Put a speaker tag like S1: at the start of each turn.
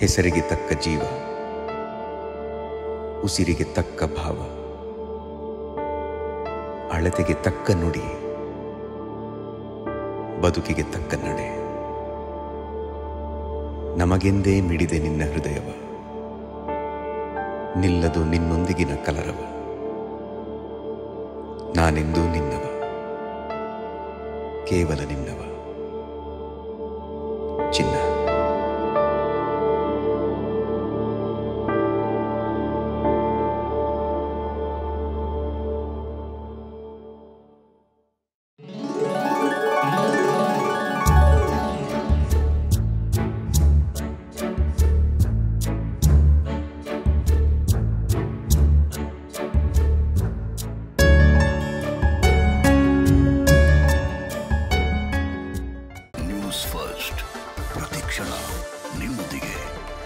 S1: ಹೆಸರಿಗೆ ತಕ್ಕ ಜೀವ ಉಸಿರಿಗೆ ತಕ್ಕ ಭಾವ ಅಳತೆಗೆ ತಕ್ಕ ನುಡಿ ಬದುಕಿಗೆ ತಕ್ಕ ನಡೆ ನಮಗೆಂದೇ ಮಿಡಿದೆ ನಿನ್ನ ಹೃದಯವ ನಿಲ್ಲದು ನಿನ್ನೊಂದಿಗಿನ ಕಲರವ ನಾನೆಂದೂ ನಿನ್ನವ ಕೇವಲ ನಿನ್ನವ ಚಿನ್ನ
S2: ನ್ಯೂಸ್ ಫಸ್ಟ್ ಪ್ರತಿಕ್ಷಣ ನಿಮ್ಮೊಂದಿಗೆ